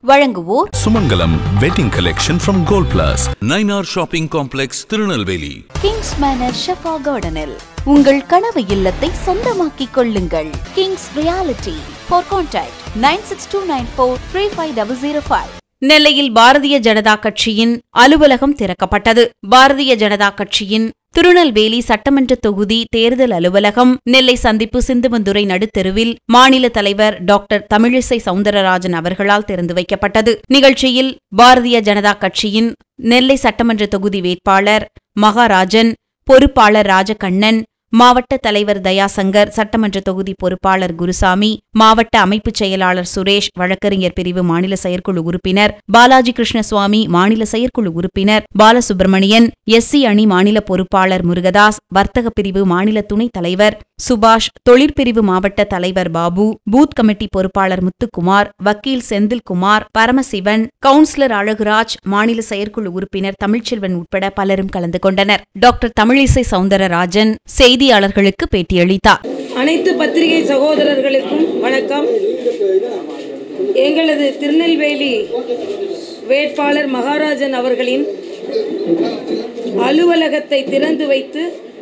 வழங்குவோர் Sumangalam wedding collection from Gold Plus. Nainar shopping complex Tirunelveli Kings Manor ஷெஃபா கார்டனில் உங்கள் கனவு இல்லத்தை சொந்தமாக்கிக் கொள்ளுங்கள் Kings reality for contact nine six two nine four three five double zero five நெல்லையில் பாரதிய ஜனதா கட்சியின் அலுவலகம் திறக்கப்பட்டது பாரதிய ஜனதா கட்சியின் திருநெல்வேலி சட்டமன்ற தொகுதி தேர்தல் அலுவலகம் நெல்லை சந்திப்பு சிந்துவந்துறை நடுத்தெருவில் மாநில தலைவர் டாக்டர் தமிழிசை சவுந்தரராஜன் அவர்களால் திறந்து வைக்கப்பட்டது நிகழ்ச்சியில் பாரதிய ஜனதா கட்சியின் நெல்லை சட்டமன்ற தொகுதி வேட்பாளர் மகாராஜன் பொறுப்பாளர் ராஜகண்ணன் மாவட்ட தலைவர் தயாசங்கர் சட்டமன்ற தொகுதி பொறுப்பாளர் குருசாமி மாவட்ட அமைப்புச் செயலாளர் சுரேஷ் வழக்கறிஞர் பிரிவு மாநில செயற்குழு உறுப்பினர் பாலாஜி கிருஷ்ணசுவாமி மாநில செயற்குழு உறுப்பினர் பாலசுப்பிரமணியன் எஸ்சி அணி மாநில பொறுப்பாளர் முருகதாஸ் வர்த்தக பிரிவு மாநில துணைத் தலைவர் சுபாஷ் தொழிற்பிரிவு மாவட்ட தலைவர் பாபு பூத் கமிட்டி பொறுப்பாளர் முத்துக்குமார் வக்கீல் செந்தில்குமார் பரமசிவன் கவுன்சிலர் அழகுராஜ் மாநில செயற்குழு உறுப்பினர் தமிழ்ச்செல்வன் உட்பட பலரும் கலந்து கொண்டனர் டாக்டர் தமிழிசை சவுந்தரராஜன் செய்தியாளர்களுக்கு பேட்டியளித்தார் அனைத்து பத்திரிகை சகோதரர்களுக்கும் வணக்கம் எங்களது திருநெல்வேலி வேட்பாளர் மகாராஜன் அவர்களின் அலுவலகத்தை திறந்து வைத்து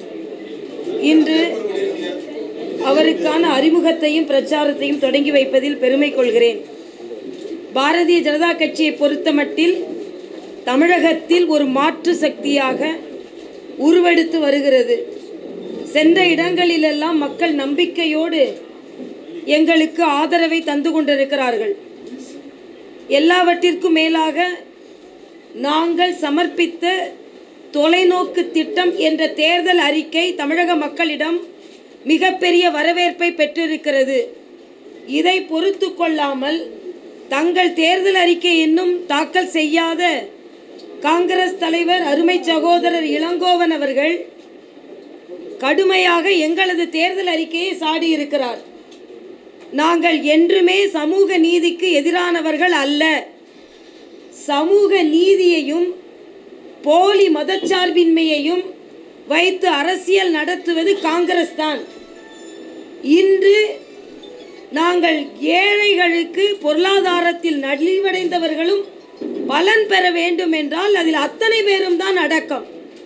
இன்று அவருக்கான அறிமுகத்தையும் பிரச்சாரத்தையும் தொடங்கி வைப்பதில் பெருமை கொள்கிறேன் பாரதிய ஜனதா கட்சியை பொறுத்தமட்டில் தமிழகத்தில் ஒரு மாற்று சக்தியாக உருவெடுத்து வருகிறது சென்ற இடங்களிலெல்லாம் மக்கள் நம்பிக்கையோடு எங்களுக்கு ஆதரவை தந்து கொண்டிருக்கிறார்கள் எல்லாவற்றிற்கும் மேலாக நாங்கள் சமர்ப்பித்த தொலைநோக்கு திட்டம் என்ற தேர்தல் அறிக்கை தமிழக மக்களிடம் மிகப்பெரிய வரவேற்பை பெற்றிருக்கிறது இதை பொறுத்து கொள்ளாமல் தங்கள் தேர்தல் அறிக்கை இன்னும் தாக்கல் செய்யாத காங்கிரஸ் தலைவர் அருமை சகோதரர் இளங்கோவன் அவர்கள் கடுமையாக எங்களது தேர்தல் அறிக்கையை சாடியிருக்கிறார் நாங்கள் என்றுமே சமூக நீதிக்கு எதிரானவர்கள் அல்ல சமூக நீதியையும் போலி மதச்சார்பின்மையையும் வைத்து அரசியல் நடத்துவது காங்கிரஸ் தான் இன்று நாங்கள் ஏழைகளுக்கு பொருளாதாரத்தில் நலிவடைந்தவர்களும் பலன் பெற வேண்டும் என்றால் அதில் அத்தனை பேரும் தான் அடக்கம்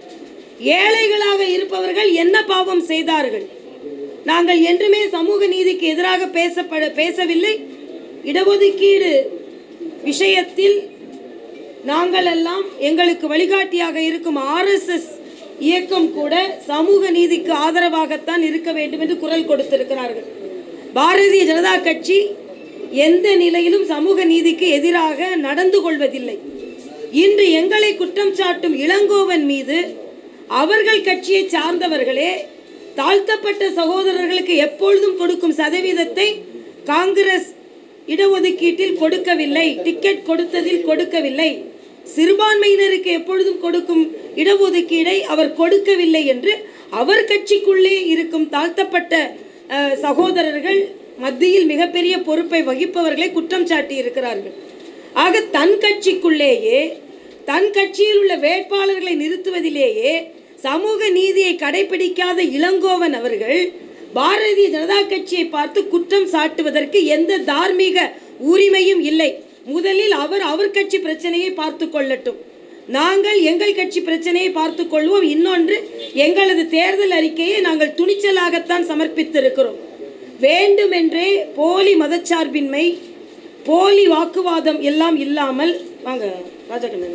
ஏழைகளாக இருப்பவர்கள் என்ன பாவம் செய்தார்கள் நாங்கள் என்றுமே சமூக நீதிக்கு எதிராக பேசப்பட பேசவில்லை இடஒதுக்கீடு விஷயத்தில் நாங்கள் எல்லாம் எங்களுக்கு வழிகாட்டியாக இருக்கும் ஆர்எஸ்எஸ் இயக்கம் கூட சமூக நீதிக்கு ஆதரவாகத்தான் இருக்க வேண்டும் என்று குரல் கொடுத்திருக்கிறார்கள் பாரதிய ஜனதா கட்சி எந்த நிலையிலும் சமூக நீதிக்கு எதிராக நடந்து கொள்வதில்லை இன்று எங்களை குற்றம் சாட்டும் இளங்கோவன் மீது அவர்கள் கட்சியை சார்ந்தவர்களே தாழ்த்தப்பட்ட சகோதரர்களுக்கு எப்பொழுதும் கொடுக்கும் சதவீதத்தை காங்கிரஸ் இடஒதுக்கீட்டில் கொடுக்கவில்லை டிக்கெட் கொடுத்ததில் கொடுக்கவில்லை சிறுபான்மையினருக்கு எப்பொழுதும் கொடுக்கும் இடஒதுக்கீடை அவர் கொடுக்கவில்லை என்று அவர் கட்சிக்குள்ளே இருக்கும் தாழ்த்தப்பட்ட அஹ், சகோதரர்கள் மத்தியில் மிகப்பெரிய பொறுப்பை வகிப்பவர்களை குற்றம் சாட்டி இருக்கிறார்கள் ஆக தன் கட்சிக்குள்ளேயே தன் கட்சியில் உள்ள வேட்பாளர்களை நிறுத்துவதிலேயே சமூக நீதியை கடைபிடிக்காத இளங்கோவன் அவர்கள் பாரதிய ஜனதா கட்சியை பார்த்து குற்றம் சாட்டுவதற்கு எந்த தார்மீக உரிமையும் இல்லை முதலில் அவர் அவர் கட்சி பிரச்சனையை பார்த்து கொள்ளட்டும் நாங்கள் எங்கள் கட்சி பிரச்சனையை பார்த்து கொள்வோம் இன்னொன்று எங்களது தேர்தல் அறிக்கையை நாங்கள் துணிச்சலாகத்தான் சமர்ப்பித்திருக்கிறோம் வேண்டுமென்றே போலி மதச்சார்பின்மை போலி வாக்குவாதம் எல்லாம் இல்லாமல் வாங்க ராஜகண்ணன்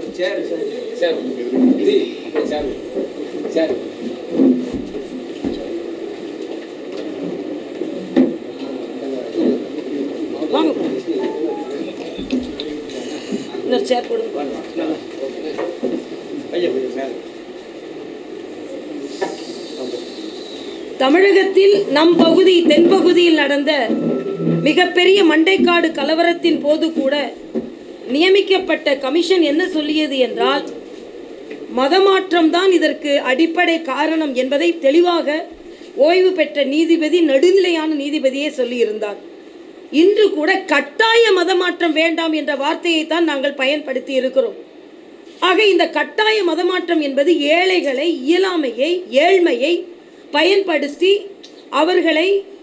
வாங்க போங்க. இன்னொரு சேர் கொடுங்க தமிழகத்தில் நம் பகுதி தென்பகுதியில் நடந்த மிகப்பெரிய மண்டைக்காடு கலவரத்தின் போது கூட நியமிக்கப்பட்ட கமிஷன் என்ன சொல்லியது என்றால் மதமாற்றம் தான் இதற்கு அடிப்படை காரணம் என்பதை தெளிவாக ஓய்வு பெற்ற நீதிபதி நடுநிலையான நீதிபதியே சொல்லியிருந்தார் இன்று கூட கட்டாய மதமாற்றம் வேண்டாம் என்ற வார்த்தையை தான் நாங்கள் பயன்படுத்தி இருக்கிறோம் ஆக இந்த கட்டாய மதமாற்றம் என்பது ஏழைகளை இயலாமையை ஏழ்மையை பயன்படுத்தி அவர்களை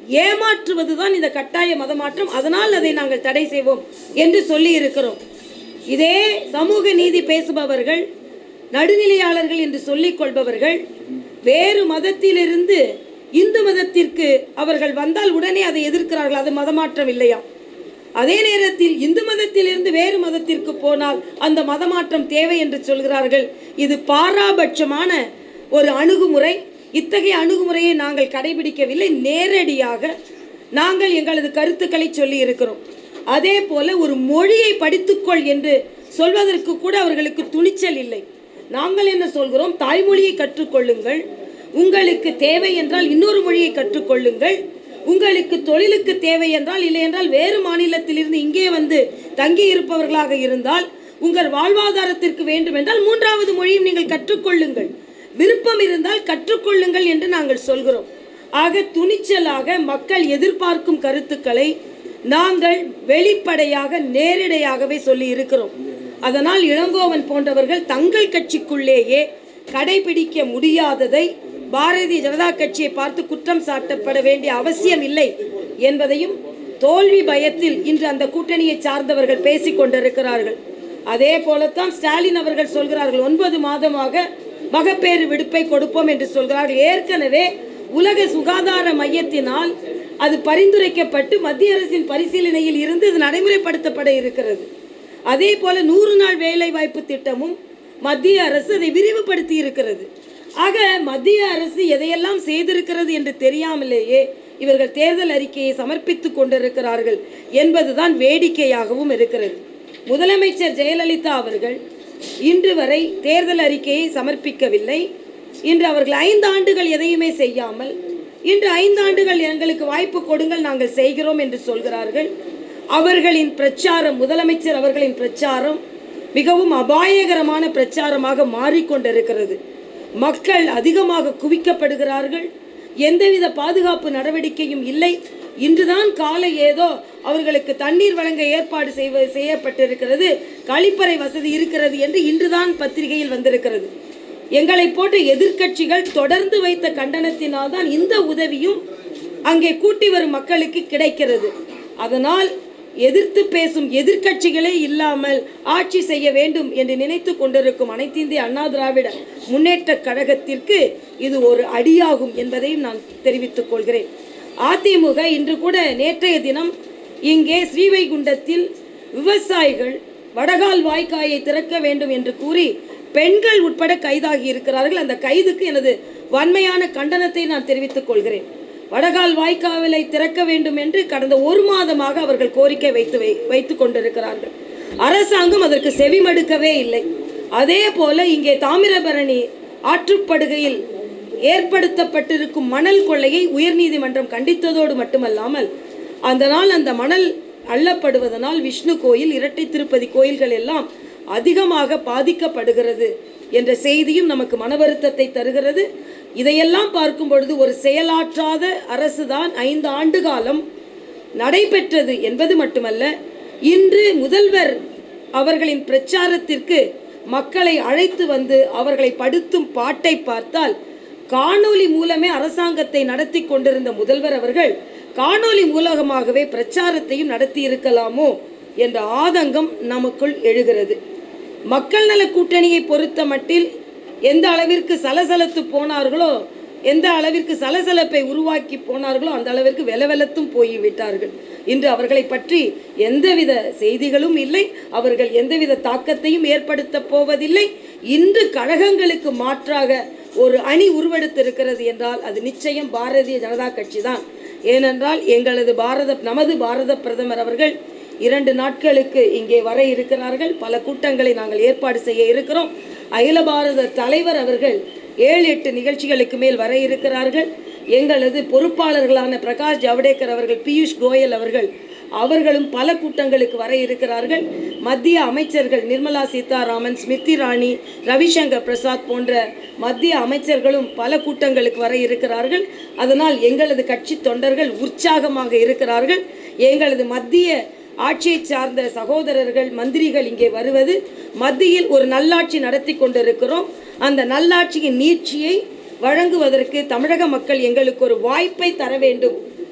ஏமாற்றுவதுதான் இந்த கட்டாய மதமாற்றம் அதனால் அதை நாங்கள் தடை செய்வோம் என்று சொல்லி இருக்கிறோம் இதே சமூக நீதி பேசுபவர்கள் நடுநிலையாளர்கள் என்று சொல்லிக் கொள்பவர்கள் வேறு மதத்திலிருந்து இந்து மதத்திற்கு அவர்கள் வந்தால் உடனே அதை எதிர்க்கிறார்கள் அது மதமாற்றம் இல்லையா அதே நேரத்தில் இந்து மதத்திலிருந்து வேறு மதத்திற்கு போனால் அந்த மதமாற்றம் தேவை என்று சொல்கிறார்கள் இது பாராபட்சமான ஒரு அணுகுமுறை இத்தகைய அணுகுமுறையை நாங்கள் கடைபிடிக்கவில்லை நேரடியாக நாங்கள் எங்களது கருத்துக்களை சொல்லி இருக்கிறோம் அதே போல ஒரு மொழியை படித்துக்கொள் என்று சொல்வதற்கு கூட அவர்களுக்கு துணிச்சல் இல்லை நாங்கள் என்ன சொல்கிறோம் தாய்மொழியை கற்றுக்கொள்ளுங்கள் உங்களுக்கு தேவை என்றால் இன்னொரு மொழியை கற்றுக்கொள்ளுங்கள் உங்களுக்கு தொழிலுக்கு தேவை என்றால் இல்லை என்றால் வேறு மாநிலத்திலிருந்து இங்கே வந்து தங்கி இருப்பவர்களாக இருந்தால் உங்கள் வாழ்வாதாரத்திற்கு வேண்டும் என்றால் மூன்றாவது மொழியும் நீங்கள் கற்றுக்கொள்ளுங்கள் விருப்பம் இருந்தால் கற்றுக்கொள்ளுங்கள் என்று நாங்கள் சொல்கிறோம் ஆக துணிச்சலாக மக்கள் எதிர்பார்க்கும் கருத்துக்களை நாங்கள் வெளிப்படையாக நேரிடையாகவே சொல்லி இருக்கிறோம் அதனால் இளங்கோவன் போன்றவர்கள் தங்கள் கட்சிக்குள்ளேயே கடைபிடிக்க முடியாததை பாரதிய ஜனதா கட்சியை பார்த்து குற்றம் சாட்டப்பட வேண்டிய அவசியம் இல்லை என்பதையும் தோல்வி பயத்தில் இன்று அந்த கூட்டணியை சார்ந்தவர்கள் பேசிக் கொண்டிருக்கிறார்கள் அதே போலத்தான் ஸ்டாலின் அவர்கள் சொல்கிறார்கள் ஒன்பது மாதமாக மகப்பேறு விடுப்பை கொடுப்போம் என்று சொல்கிறார்கள் ஏற்கனவே உலக சுகாதார மையத்தினால் அது பரிந்துரைக்கப்பட்டு மத்திய அரசின் பரிசீலனையில் இருந்து இது நடைமுறைப்படுத்தப்பட இருக்கிறது அதே போல நூறு நாள் வேலை வாய்ப்பு திட்டமும் மத்திய அரசு அதை விரிவுபடுத்தி இருக்கிறது ஆக மத்திய அரசு எதையெல்லாம் செய்திருக்கிறது என்று தெரியாமலேயே இவர்கள் தேர்தல் அறிக்கையை சமர்ப்பித்துக் கொண்டிருக்கிறார்கள் என்பதுதான் வேடிக்கையாகவும் இருக்கிறது முதலமைச்சர் ஜெயலலிதா அவர்கள் இன்று வரை தேர்தல் அறிக்கையை சமர்ப்பிக்கவில்லை இன்று அவர்கள் ஐந்து ஆண்டுகள் எதையுமே செய்யாமல் இன்று ஐந்து ஆண்டுகள் எங்களுக்கு வாய்ப்பு கொடுங்கள் நாங்கள் செய்கிறோம் என்று சொல்கிறார்கள் அவர்களின் பிரச்சாரம் முதலமைச்சர் அவர்களின் பிரச்சாரம் மிகவும் அபாயகரமான பிரச்சாரமாக மாறிக்கொண்டிருக்கிறது மக்கள் அதிகமாக குவிக்கப்படுகிறார்கள் எந்தவித பாதுகாப்பு நடவடிக்கையும் இல்லை இன்றுதான் காலை ஏதோ அவர்களுக்கு தண்ணீர் வழங்க ஏற்பாடு செய்வ செய்யப்பட்டிருக்கிறது கழிப்பறை வசதி இருக்கிறது என்று இன்றுதான் பத்திரிகையில் வந்திருக்கிறது எங்களை போன்ற எதிர்க்கட்சிகள் தொடர்ந்து வைத்த கண்டனத்தினால் தான் இந்த உதவியும் அங்கே கூட்டி வரும் மக்களுக்கு கிடைக்கிறது அதனால் எதிர்த்து பேசும் எதிர்க்கட்சிகளே இல்லாமல் ஆட்சி செய்ய வேண்டும் என்று நினைத்து கொண்டிருக்கும் அனைத்து இந்திய அண்ணா திராவிட முன்னேற்ற கழகத்திற்கு இது ஒரு அடியாகும் என்பதையும் நான் தெரிவித்துக் கொள்கிறேன் அதிமுக இன்று கூட நேற்றைய தினம் இங்கே ஸ்ரீவைகுண்டத்தில் விவசாயிகள் வடகால் வாய்க்காயை திறக்க வேண்டும் என்று கூறி பெண்கள் உட்பட கைதாகி இருக்கிறார்கள் அந்த கைதுக்கு எனது வன்மையான கண்டனத்தை நான் தெரிவித்துக் கொள்கிறேன் வடகால் வாய்க்காவலை திறக்க வேண்டும் என்று கடந்த ஒரு மாதமாக அவர்கள் கோரிக்கை வைத்து வை வைத்துக் கொண்டிருக்கிறார்கள் அரசாங்கம் அதற்கு செவிமடுக்கவே இல்லை அதே போல இங்கே தாமிரபரணி ஆற்றுப்படுகையில் ஏற்படுத்தப்பட்டிருக்கும் மணல் கொள்ளையை உயர்நீதிமன்றம் கண்டித்ததோடு மட்டுமல்லாமல் அந்த நாள் அந்த மணல் அள்ளப்படுவதனால் விஷ்ணு கோயில் இரட்டை திருப்பதி கோயில்கள் எல்லாம் அதிகமாக பாதிக்கப்படுகிறது என்ற செய்தியும் நமக்கு மன வருத்தத்தை தருகிறது இதையெல்லாம் பார்க்கும் பொழுது ஒரு செயலாற்றாத அரசுதான் ஐந்து ஆண்டு காலம் நடைபெற்றது என்பது மட்டுமல்ல இன்று முதல்வர் அவர்களின் பிரச்சாரத்திற்கு மக்களை அழைத்து வந்து அவர்களை படுத்தும் பாட்டை பார்த்தால் காணொளி மூலமே அரசாங்கத்தை நடத்தி கொண்டிருந்த முதல்வர் அவர்கள் காணொளி மூலமாகவே பிரச்சாரத்தையும் நடத்தி இருக்கலாமோ என்ற ஆதங்கம் நமக்குள் எழுகிறது மக்கள் நல கூட்டணியை பொறுத்த மட்டில் எந்த அளவிற்கு சலசலத்து போனார்களோ எந்த அளவிற்கு சலசலப்பை உருவாக்கி போனார்களோ அந்த அளவிற்கு வெலவெலத்தும் போய்விட்டார்கள் இன்று அவர்களை பற்றி எந்தவித செய்திகளும் இல்லை அவர்கள் எந்தவித தாக்கத்தையும் ஏற்படுத்த போவதில்லை இன்று கழகங்களுக்கு மாற்றாக ஒரு அணி உருவெடுத்திருக்கிறது என்றால் அது நிச்சயம் பாரதிய ஜனதா கட்சி தான் ஏனென்றால் எங்களது பாரத நமது பாரத பிரதமர் அவர்கள் இரண்டு நாட்களுக்கு இங்கே வர இருக்கிறார்கள் பல கூட்டங்களை நாங்கள் ஏற்பாடு செய்ய இருக்கிறோம் அகில பாரத தலைவர் அவர்கள் ஏழு எட்டு நிகழ்ச்சிகளுக்கு மேல் வர இருக்கிறார்கள் எங்களது பொறுப்பாளர்களான பிரகாஷ் ஜவடேகர் அவர்கள் பியூஷ் கோயல் அவர்கள் அவர்களும் பல கூட்டங்களுக்கு வர இருக்கிறார்கள் மத்திய அமைச்சர்கள் நிர்மலா சீதாராமன் ஸ்மிருதி இராணி ரவிசங்கர் பிரசாத் போன்ற மத்திய அமைச்சர்களும் பல கூட்டங்களுக்கு வர இருக்கிறார்கள் அதனால் எங்களது கட்சி தொண்டர்கள் உற்சாகமாக இருக்கிறார்கள் எங்களது மத்திய ஆட்சியை சார்ந்த சகோதரர்கள் மந்திரிகள் இங்கே வருவது மத்தியில் ஒரு நல்லாட்சி நடத்தி கொண்டிருக்கிறோம் அந்த நல்லாட்சியின் நீட்சியை வழங்குவதற்கு தமிழக மக்கள் எங்களுக்கு ஒரு வாய்ப்பை தர வேண்டும்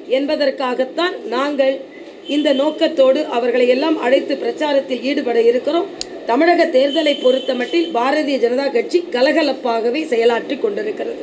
என்பதற்காகத்தான் நாங்கள் இந்த நோக்கத்தோடு அவர்களை எல்லாம் அழைத்து பிரச்சாரத்தில் ஈடுபட இருக்கிறோம் தமிழக தேர்தலை பொறுத்தமட்டில் பாரதிய ஜனதா கட்சி கலகலப்பாகவே செயலாற்றி கொண்டிருக்கிறது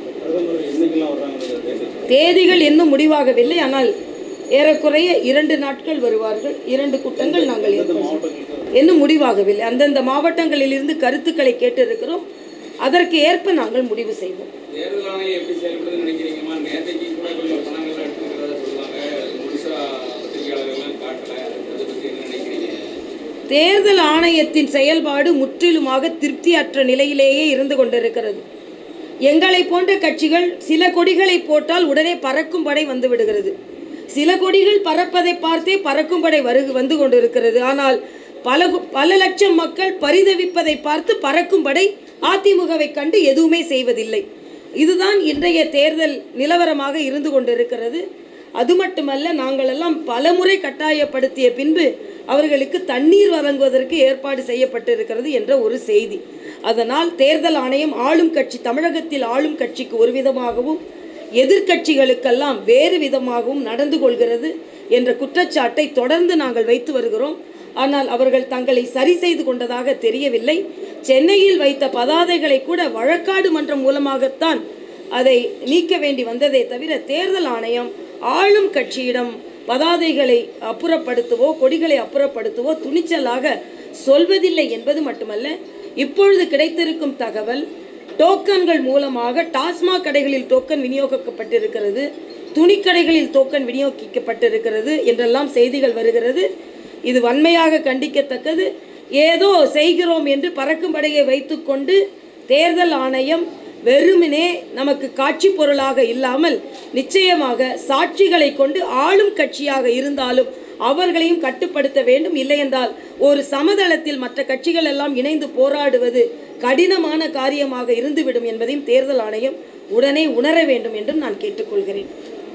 தேதிகள் இன்னும் முடிவாகவில்லை ஆனால் ஏறக்குறைய இரண்டு நாட்கள் வருவார்கள் இரண்டு கூட்டங்கள் நாங்கள் ஏற்பாடு இன்னும் முடிவாகவில்லை அந்தந்த மாவட்டங்களில் இருந்து கருத்துக்களை கேட்டிருக்கிறோம் அதற்கு ஏற்ப நாங்கள் முடிவு செய்வோம் தேர்தல் ஆணையம் எப்படி செயல்படுதுன்னு நினைக்கிறீங்கம்மா நேற்றைக்கு கூட கொஞ்சம் பணங்கள் எடுத்துக்கிறதா சொல்லுவாங்க முழுசா பத்திரிகையாளர்கள்லாம் காட்டல அதை பற்றி என்ன நினைக்கிறீங்க தேர்தல் ஆணையத்தின் செயல்பாடு முற்றிலுமாக திருப்தியற்ற நிலையிலேயே இருந்து கொண்டிருக்கிறது எங்களை போன்ற கட்சிகள் சில கொடிகளை போட்டால் உடனே பறக்கும் படை வந்து விடுகிறது சில கொடிகள் பறப்பதை பார்த்தே பறக்கும் படை வருகு வந்து கொண்டிருக்கிறது ஆனால் பல கு- பல லட்சம் மக்கள் பரிதவிப்பதை பார்த்து பறக்கும் படை அதிமுகவை கண்டு எதுவுமே செய்வதில்லை இதுதான் இன்றைய தேர்தல் நிலவரமாக இருந்து கொண்டிருக்கிறது அது மட்டுமல்ல நாங்கள் எல்லாம் பலமுறை கட்டாயப்படுத்திய பின்பு அவர்களுக்கு தண்ணீர் வழங்குவதற்கு ஏற்பாடு செய்யப்பட்டிருக்கிறது என்ற ஒரு செய்தி அதனால் தேர்தல் ஆணையம் ஆளும் கட்சி தமிழகத்தில் ஆளும் கட்சிக்கு ஒரு விதமாகவும் எதிர்க்கட்சிகளுக்கெல்லாம் வேறு விதமாகவும் நடந்து கொள்கிறது என்ற குற்றச்சாட்டை தொடர்ந்து நாங்கள் வைத்து வருகிறோம் ஆனால் அவர்கள் தங்களை சரி செய்து கொண்டதாக தெரியவில்லை சென்னையில் வைத்த பதாதைகளை கூட வழக்காடு மன்றம் மூலமாகத்தான் அதை நீக்க வேண்டி வந்ததே தவிர தேர்தல் ஆணையம் ஆளும் கட்சியிடம் பதாதைகளை அப்புறப்படுத்தவோ கொடிகளை அப்புறப்படுத்தவோ துணிச்சலாக சொல்வதில்லை என்பது மட்டுமல்ல இப்பொழுது கிடைத்திருக்கும் தகவல் டோக்கன்கள் மூலமாக டாஸ்மாக் கடைகளில் டோக்கன் விநியோகிக்கப்பட்டிருக்கிறது துணிக்கடைகளில் டோக்கன் விநியோகிக்கப்பட்டிருக்கிறது என்றெல்லாம் செய்திகள் வருகிறது இது வன்மையாக கண்டிக்கத்தக்கது ஏதோ செய்கிறோம் என்று பறக்கும் படையை வைத்துக்கொண்டு தேர்தல் ஆணையம் வெறுமனே நமக்கு காட்சி பொருளாக இல்லாமல் நிச்சயமாக சாட்சிகளை கொண்டு ஆளும் கட்சியாக இருந்தாலும் அவர்களையும் கட்டுப்படுத்த வேண்டும் இல்லையென்றால் ஒரு சமதளத்தில் மற்ற கட்சிகள் எல்லாம் இணைந்து போராடுவது கடினமான காரியமாக இருந்துவிடும் என்பதையும் தேர்தல் ஆணையம் உடனே உணர வேண்டும் என்றும் நான் கேட்டுக்கொள்கிறேன்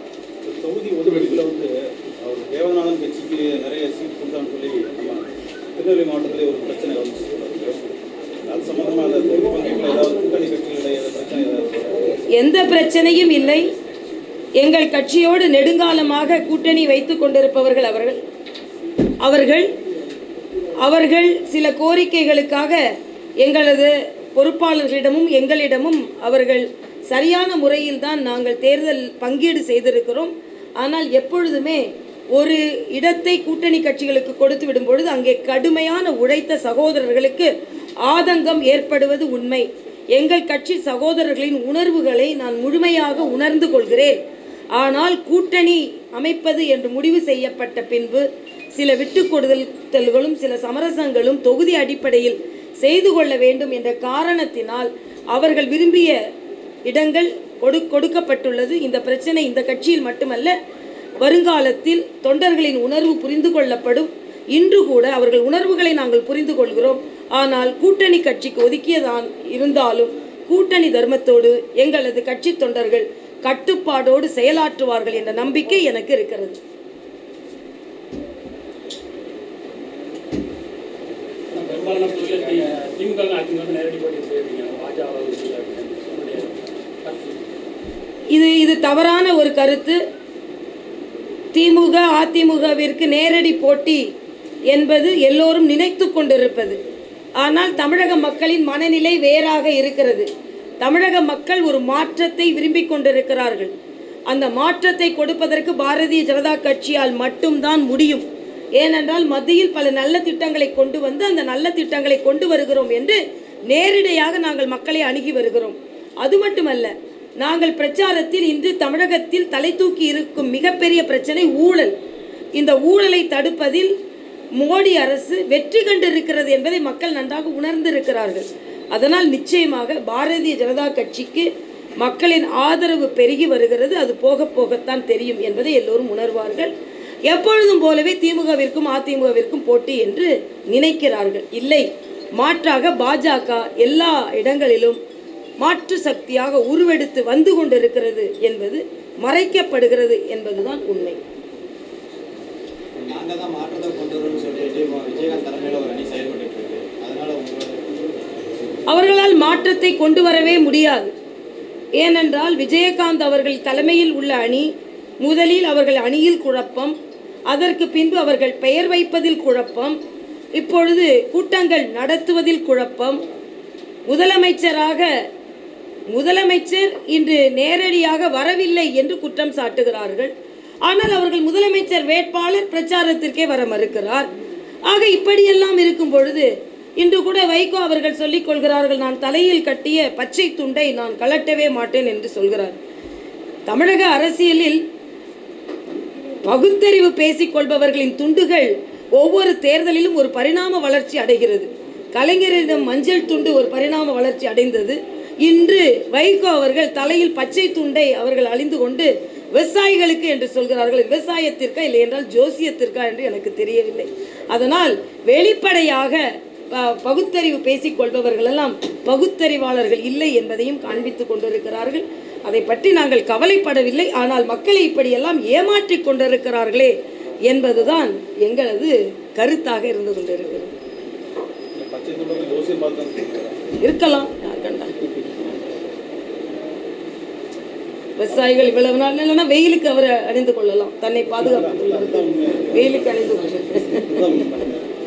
தொகுதி ஒதுக்கீட்டில் வந்து அவர் தேவநாதன் கட்சிக்கு நிறைய சீட் கொடுத்தான்னு சொல்லி நம்ம திருநெல்வேலி மாவட்டத்திலே ஒரு பிரச்சனை வந்துச்சு அது சம்பந்தமாக அந்த தொகுதி பங்கீட்டில் ஏதாவது கூட்டணி கட்சிகளுடைய பிரச்சனை ஏதாவது எந்த பிரச்சனையும் இல்லை எங்கள் கட்சியோடு நெடுங்காலமாக கூட்டணி வைத்துக் கொண்டிருப்பவர்கள் அவர்கள் அவர்கள் அவர்கள் சில கோரிக்கைகளுக்காக எங்களது பொறுப்பாளர்களிடமும் எங்களிடமும் அவர்கள் சரியான முறையில் தான் நாங்கள் தேர்தல் பங்கீடு செய்திருக்கிறோம் ஆனால் எப்பொழுதுமே ஒரு இடத்தை கூட்டணி கட்சிகளுக்கு கொடுத்து விடும் பொழுது அங்கே கடுமையான உழைத்த சகோதரர்களுக்கு ஆதங்கம் ஏற்படுவது உண்மை எங்கள் கட்சி சகோதரர்களின் உணர்வுகளை நான் முழுமையாக உணர்ந்து கொள்கிறேன் ஆனால் கூட்டணி அமைப்பது என்று முடிவு செய்யப்பட்ட பின்பு சில விட்டுக்கொடுத்தல்களும் சில சமரசங்களும் தொகுதி அடிப்படையில் செய்து கொள்ள வேண்டும் என்ற காரணத்தினால் அவர்கள் விரும்பிய இடங்கள் கொடு கொடுக்கப்பட்டுள்ளது இந்த பிரச்சனை இந்த கட்சியில் மட்டுமல்ல வருங்காலத்தில் தொண்டர்களின் உணர்வு புரிந்து கொள்ளப்படும் இன்று கூட அவர்கள் உணர்வுகளை நாங்கள் புரிந்து கொள்கிறோம் ஆனால் கூட்டணி கட்சிக்கு ஒதுக்கியதான் இருந்தாலும் கூட்டணி தர்மத்தோடு எங்களது கட்சி தொண்டர்கள் கட்டுப்பாடோடு செயலாற்றுவார்கள் என்ற நம்பிக்கை எனக்கு இருக்கிறது பெரும்பாலான தொழில் திமுக அதிமுக நேரடி போட்டி போயிருக்கீங்க பாஜக இது இது தவறான ஒரு கருத்து திமுக அதிமுகவிற்கு நேரடி போட்டி என்பது எல்லோரும் நினைத்து கொண்டிருப்பது ஆனால் தமிழக மக்களின் மனநிலை வேறாக இருக்கிறது தமிழக மக்கள் ஒரு மாற்றத்தை விரும்பிக் கொண்டிருக்கிறார்கள் அந்த மாற்றத்தை கொடுப்பதற்கு பாரதிய ஜனதா கட்சியால் மட்டும்தான் முடியும் ஏனென்றால் மத்தியில் பல நல்ல திட்டங்களை கொண்டு வந்து அந்த நல்ல திட்டங்களை கொண்டு வருகிறோம் என்று நேரடியாக நாங்கள் மக்களை அணுகி வருகிறோம் அது மட்டுமல்ல நாங்கள் பிரச்சாரத்தில் இன்று தமிழகத்தில் தலை தூக்கி இருக்கும் மிகப்பெரிய பிரச்சனை ஊழல் இந்த ஊழலை தடுப்பதில் மோடி அரசு வெற்றி கண்டிருக்கிறது என்பதை மக்கள் நன்றாக உணர்ந்திருக்கிறார்கள் அதனால் நிச்சயமாக பாரதிய ஜனதா கட்சிக்கு மக்களின் ஆதரவு பெருகி வருகிறது அது போக போகத்தான் தெரியும் என்பதை எல்லோரும் உணர்வார்கள் எப்பொழுதும் போலவே திமுகவிற்கும் அதிமுகவிற்கும் போட்டி என்று நினைக்கிறார்கள் இல்லை மாற்றாக பாஜக எல்லா இடங்களிலும் மாற்று சக்தியாக உருவெடுத்து வந்து கொண்டிருக்கிறது என்பது மறைக்கப்படுகிறது என்பதுதான் உண்மை நாங்கள் தான் மாற்றத்தை கொண்டு வரோம்னு சொல்லிட்டு இப்போ விஜயகாந்த் தலைமையில் ஒரு அணி செயல்பட்டு இருக்கு அதனால உங்களோட அவர்களால் மாற்றத்தை கொண்டு வரவே முடியாது ஏனென்றால் விஜயகாந்த் அவர்கள் தலைமையில் உள்ள அணி முதலில் அவர்கள் அணியில் குழப்பம் அதற்கு பின்பு அவர்கள் பெயர் வைப்பதில் குழப்பம் இப்பொழுது கூட்டங்கள் நடத்துவதில் குழப்பம் முதலமைச்சராக முதலமைச்சர் இன்று நேரடியாக வரவில்லை என்று குற்றம் சாட்டுகிறார்கள் ஆனால் அவர்கள் முதலமைச்சர் வேட்பாளர் பிரச்சாரத்திற்கே வர மறுக்கிறார் ஆக இப்படியெல்லாம் இருக்கும் பொழுது இன்று கூட வைகோ அவர்கள் சொல்லிக் கொள்கிறார்கள் நான் தலையில் கட்டிய பச்சை துண்டை நான் கலட்டவே மாட்டேன் என்று சொல்கிறார் தமிழக அரசியலில் பகுத்தறிவு பேசிக் கொள்பவர்களின் துண்டுகள் ஒவ்வொரு தேர்தலிலும் ஒரு பரிணாம வளர்ச்சி அடைகிறது கலைஞரிடம் மஞ்சள் துண்டு ஒரு பரிணாம வளர்ச்சி அடைந்தது இன்று வைகோ அவர்கள் தலையில் பச்சை துண்டை அவர்கள் அழிந்து கொண்டு விவசாயிகளுக்கு என்று சொல்கிறார்கள் விவசாயத்திற்கா இல்லை என்றால் ஜோசியத்திற்கா என்று எனக்கு தெரியவில்லை அதனால் வெளிப்படையாக ப- பகுத்தறிவு பேசிக் கொள்பவர்கள் எல்லாம் பகுத்தறிவாளர்கள் இல்லை என்பதையும் காண்பித்துக் கொண்டிருக்கிறார்கள் அதை பற்றி நாங்கள் கவலைப்படவில்லை ஆனால் மக்களை இப்படியெல்லாம் ஏமாற்றிக் கொண்டிருக்கிறார்களே என்பதுதான் எங்களது கருத்தாக இருந்து கொண்டிருக்கிறது பச்சை துண்டு ஜோசியம் பார்த்து இருக்கலாம் யார் கண்டா விவசாயிகள் இவ்வளவு நாள் இல்லைன்னா வெயிலுக்கு அவரை அணிந்து கொள்ளலாம் தன்னை பாதுகாத்துக் கொள்வதற்கு வெயிலுக்கு அணிந்து கொள்ள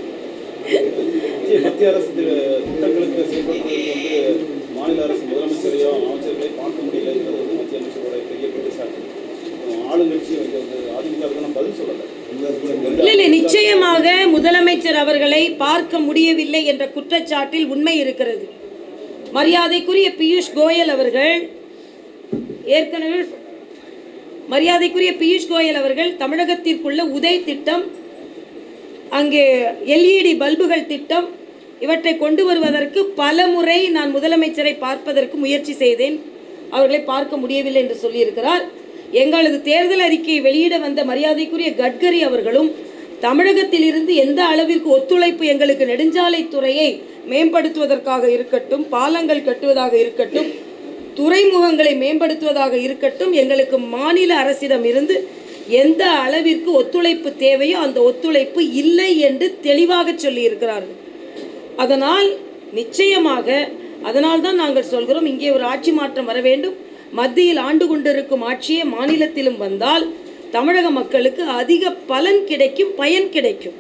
மத்திய அரசு தி- திட்டங்களுக்கு செயல்படுத்துவதற்கு வந்து மாநில அரசு முதலமைச்சரையோ அமைச்சர்களை பார்க்க முடியலைங்கிறது வந்து மத்திய அமைச்சரோட பெரிய குற்றச்சாட்டு அப்புறம் ஆளுங்கட்சி வந்து வந்து அதிமுக தான் பதில் சொல்லலை இல்லை இல்லை நிச்சயமாக முதலமைச்சர் அவர்களை பார்க்க முடியவில்லை என்ற குற்றச்சாட்டில் உண்மை இருக்கிறது மரியாதைக்குரிய பியூஷ் கோயல் அவர்கள் ஏற்கனவே மரியாதைக்குரிய பியூஷ் கோயல் அவர்கள் தமிழகத்திற்குள்ள உதய் திட்டம் அங்கே எல்இடி பல்புகள் திட்டம் இவற்றை கொண்டு வருவதற்கு பல முறை நான் முதலமைச்சரை பார்ப்பதற்கு முயற்சி செய்தேன் அவர்களை பார்க்க முடியவில்லை என்று சொல்லியிருக்கிறார் எங்களது தேர்தல் அறிக்கையை வெளியிட வந்த மரியாதைக்குரிய கட்கரி அவர்களும் தமிழகத்தில் இருந்து எந்த அளவிற்கு ஒத்துழைப்பு எங்களுக்கு நெடுஞ்சாலைத்துறையை மேம்படுத்துவதற்காக இருக்கட்டும் பாலங்கள் கட்டுவதாக இருக்கட்டும் துறைமுகங்களை மேம்படுத்துவதாக இருக்கட்டும் எங்களுக்கு மாநில அரசிடம் இருந்து எந்த அளவிற்கு ஒத்துழைப்பு தேவையோ அந்த ஒத்துழைப்பு இல்லை என்று தெளிவாக சொல்லியிருக்கிறார்கள் அதனால் நிச்சயமாக அதனால் தான் நாங்கள் சொல்கிறோம் இங்கே ஒரு ஆட்சி மாற்றம் வர வேண்டும் மத்தியில் ஆண்டு கொண்டிருக்கும் ஆட்சியே மாநிலத்திலும் வந்தால் தமிழக மக்களுக்கு அதிக பலன் கிடைக்கும் பயன் கிடைக்கும்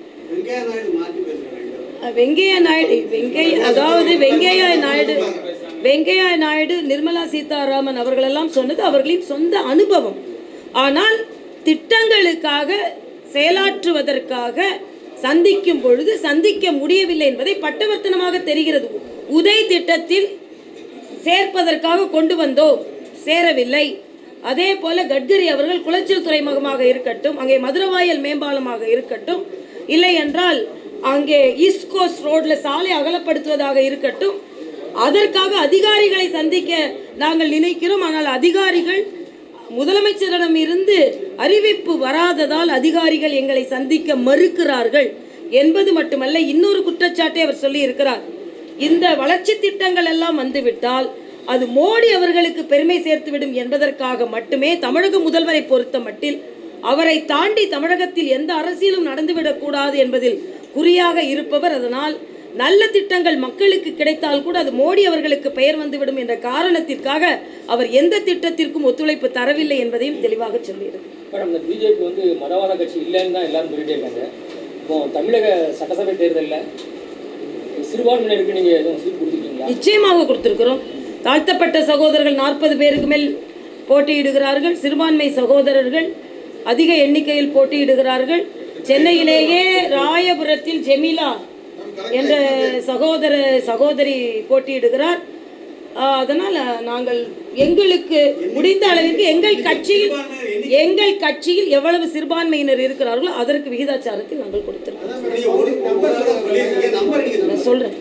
அஹ் வெங்கையா நாயுடு வெங்கை அதாவது வெங்கையா நாயுடு வெங்கையா நாயுடு நிர்மலா சீதாராமன் அவர்களெல்லாம் சொன்னது அவர்களின் சொந்த அனுபவம் ஆனால் திட்டங்களுக்காக செயலாற்றுவதற்காக சந்திக்கும் பொழுது சந்திக்க முடியவில்லை என்பதை பட்டவர்த்தனமாக தெரிகிறது உதய் திட்டத்தில் சேர்ப்பதற்காக கொண்டு வந்தோம் சேரவில்லை அதே போல கட்கரி அவர்கள் குளச்சல் துறைமுகமாக இருக்கட்டும் அங்கே மதுரவாயல் மேம்பாலமாக இருக்கட்டும் இல்லை என்றால் அங்கே ஈஸ்ட் கோஸ்ட் ரோட்ல சாலை அகலப்படுத்துவதாக இருக்கட்டும் அதற்காக அதிகாரிகளை சந்திக்க நாங்கள் நினைக்கிறோம் ஆனால் அதிகாரிகள் முதலமைச்சரிடம் இருந்து அறிவிப்பு வராததால் அதிகாரிகள் எங்களை சந்திக்க மறுக்கிறார்கள் என்பது மட்டுமல்ல இன்னொரு குற்றச்சாட்டை அவர் சொல்லி இருக்கிறார் இந்த வளர்ச்சி திட்டங்கள் எல்லாம் வந்துவிட்டால் அது மோடி அவர்களுக்கு பெருமை சேர்த்துவிடும் என்பதற்காக மட்டுமே தமிழக முதல்வரை பொறுத்த மட்டில் அவரை தாண்டி தமிழகத்தில் எந்த அரசியலும் நடந்துவிடக்கூடாது என்பதில் குறியாக இருப்பவர் அதனால் நல்ல திட்டங்கள் மக்களுக்கு கிடைத்தால் கூட அது மோடி அவர்களுக்கு பெயர் வந்துவிடும் என்ற காரணத்திற்காக அவர் எந்த திட்டத்திற்கும் ஒத்துழைப்பு தரவில்லை என்பதையும் தெளிவாக சொல்லியிருக்கிறார் மேடம் இந்த பிஜேபி வந்து மதவாத கட்சி இல்லைன்னு தான் எல்லாரும் சொல்லிட்டே இருக்காங்க இப்போ தமிழக சட்டசபை தேர்தலில் சிறுபான்மையினருக்கு நீங்கள் எதுவும் சீட் கொடுத்துருக்கீங்களா நிச்சயமாக கொடுத்திருக்கிறோம் தாழ்த்தப்பட்ட சகோதரர்கள் நாற்பது பேருக்கு மேல் போட்டியிடுகிறார்கள் சிறுபான்மை சகோதரர்கள் அதிக எண்ணிக்கையில் போட்டியிடுகிறார்கள் சென்னையிலேயே ராயபுரத்தில் ஜெமிலா என்ற சகோதர சகோதரி போட்டியிடுகிறார் ஆஹ், அதனால் நாங்கள் எங்களுக்கு முடிந்த அளவிற்கு எங்கள் கட்சியில் எங்கள் கட்சியில் எவ்வளவு சிறுபான்மையினர் இருக்கிறார்களோ அதற்கு விகிதாச்சாரத்தில் நாங்கள் கொடுத்திருக்கோம் நான் சொல்றேன்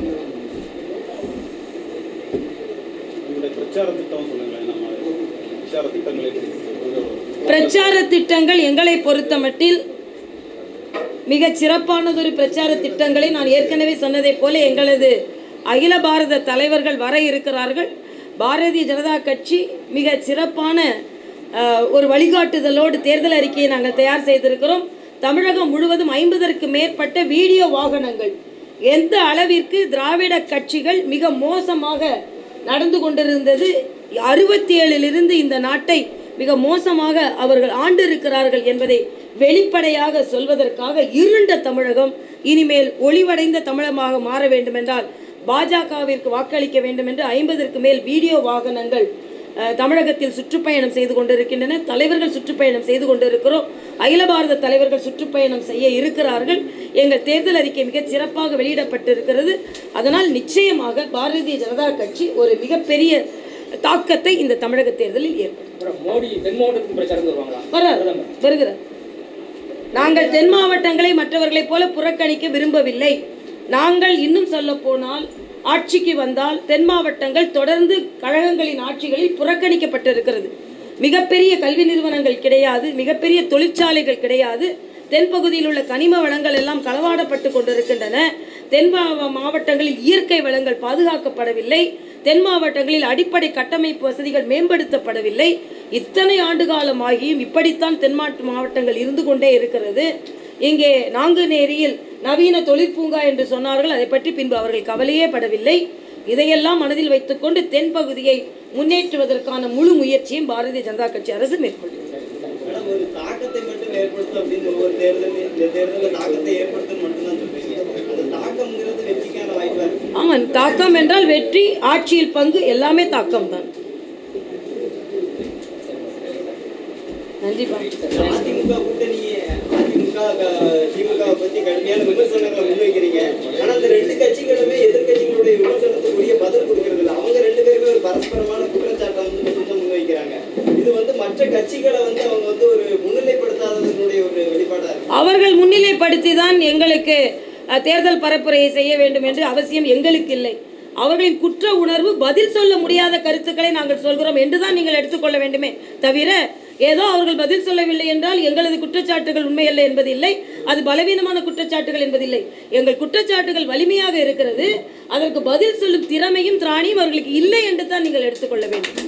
உங்களுடைய பிரச்சார திட்டம் சொல்லுங்களேன் நம்ம பிரச்சார திட்டங்களை பிரச்சார திட்டங்கள் எங்களை பொறுத்தமட்டில் மிகச் சிறப்பானதொரு பிரச்சார திட்டங்களை நான் ஏற்கனவே சொன்னதைப் போல எங்களது அகில பாரத தலைவர்கள் வர இருக்கிறார்கள் பாரதிய ஜனதா கட்சி மிக சிறப்பான அஹ், ஒரு வழிகாட்டுதலோடு தேர்தல் அறிக்கையை நாங்கள் தயார் செய்திருக்கிறோம் தமிழகம் முழுவதும் ஐம்பதற்கு மேற்பட்ட வீடியோ வாகனங்கள் எந்த அளவிற்கு திராவிட கட்சிகள் மிக மோசமாக நடந்து கொண்டிருந்தது அறுபத்தி ஏழிலிருந்து இந்த நாட்டை மிக மோசமாக அவர்கள் ஆண்டு இருக்கிறார்கள் என்பதை வெளிப்படையாக சொல்வதற்காக இருண்ட தமிழகம் இனிமேல் ஒளிவடைந்த தமிழகமாக மாற வேண்டுமென்றால் பாஜகவிற்கு வாக்களிக்க வேண்டும் என்று ஐம்பதற்கு மேல் வீடியோ வாகனங்கள் அஹ், தமிழகத்தில் சுற்றுப்பயணம் செய்து கொண்டிருக்கின்றன தலைவர்கள் சுற்றுப்பயணம் செய்து கொண்டிருக்கிறோம் அகில பாரத தலைவர்கள் சுற்றுப்பயணம் செய்ய இருக்கிறார்கள் எங்கள் தேர்தல் அறிக்கை மிகச் சிறப்பாக வெளியிடப்பட்டிருக்கிறது அதனால் நிச்சயமாக பாரதிய ஜனதா கட்சி ஒரு மிகப்பெரிய தாக்கத்தை இந்த தமிழக தேர்தலில் ஏற்படுத்தும் அப்புறம் மோடி தென் மாவட்டத்துக்கு பிரச்சாரம் வருவாங்களா வரார் வருகிறார் நாங்கள் தென் மாவட்டங்களை மற்றவர்களைப் போல புறக்கணிக்க விரும்பவில்லை நாங்கள் இன்னும் சொல்ல போனால் ஆட்சிக்கு வந்தால் தென் மாவட்டங்கள் தொடர்ந்து கழகங்களின் ஆட்சிகளில் புறக்கணிக்கப்பட்டிருக்கிறது மிகப்பெரிய கல்வி நிறுவனங்கள் கிடையாது மிகப்பெரிய தொழிற்சாலைகள் கிடையாது தென் பகுதியில் உள்ள கனிம வளங்கள் எல்லாம் களவாடப்பட்டு கொண்டிருக்கின்றன தென் மா- மாவட்டங்களில் இயற்கை வளங்கள் பாதுகாக்கப்படவில்லை தென் மாவட்டங்களில் அடிப்படை கட்டமைப்பு வசதிகள் மேம்படுத்தப்படவில்லை இத்தனை ஆண்டு காலமாகியும் இப்படித்தான் தென் மாவட்ட மாவட்டங்கள் இருந்து கொண்டே இருக்கிறது இங்கே நாங்குநேரியில் நவீன தொழிற்பூங்கா என்று சொன்னார்கள் அதை பற்றி பின்பு அவர்கள் கவலையே படவில்லை இதையெல்லாம் மனதில் வைத்துக்கொண்டு தென் பகுதியை முன்னேற்றுவதற்கான முழு முயற்சியும் பாரதிய ஜனதா கட்சி அரசு மேற்கொள்கிறது மேடம் ஒரு தாக்கத்தை மட்டும் ஏற்படுத்தும் அப்படின்னு ஒவ்வொரு தேர்தல் இந்த தேர்தலில் தாக்கத்தை ஏற்படுத்தும் மட்டும்தான் சொல்றீங்க அந்த தாக்கம்ங்கிறது வெற்றிக்கான வாய்ப்பா இருக்கு ஆமாம் தாக்கம் என்றால் வெற்றி ஆட்சியில் பங்கு எல்லாமே தாக்கம் தான் நன்றிப்பா அதிமுக கூட்டணி அதிமுக க- திமுகவை பத்தி கடுமையான விமர்சனங்களை முன்வைக்கிறீங்க ஆனா அந்த ரெண்டு கட்சிகளுமே எதிர்க்கட்சிகளுடைய விமர்சனத்துக்குரிய பதில் கொடுக்கறது இல்லை அவங்க ரெண்டு பேருமே ஒரு பரஸ்பரமான குற்றச்சாட்டை வந்து மட்டும்தான் முன்வைக்கிறாங்க இது வந்து மற்ற கட்சிகளை வந்து அவங்க வந்து ஒரு முன்னிலைப்படுத்தாததனுடைய ஒரு வெளிப்பாடா இருக்கு அவர்கள் முன்னிலைப்படுத்தி தான் எங்களுக்கு அஹ், தேர்தல் பரப்புரையை செய்ய வேண்டும் என்று அவசியம் எங்களுக்கு இல்லை அவர்களின் குற்ற உணர்வு பதில் சொல்ல முடியாத கருத்துக்களை நாங்கள் சொல்கிறோம் என்று தான் நீங்கள் எடுத்துக்கொள்ள வேண்டுமே தவிர ஏதோ அவர்கள் பதில் சொல்லவில்லை என்றால் எங்களது குற்றச்சாட்டுகள் உண்மையல்ல என்பதில்லை அது பலவீனமான குற்றச்சாட்டுகள் என்பதில்லை எங்கள் குற்றச்சாட்டுகள் வலிமையாக இருக்கிறது அதற்கு பதில் சொல்லும் திறமையும் திராணியும் அவர்களுக்கு இல்லை என்று தான் நீங்கள் எடுத்துக்கொள்ள வேண்டும்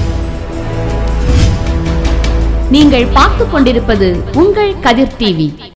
நீங்கள் பார்த்துக் கொண்டிருப்பது உங்கள் கதிர் டிவி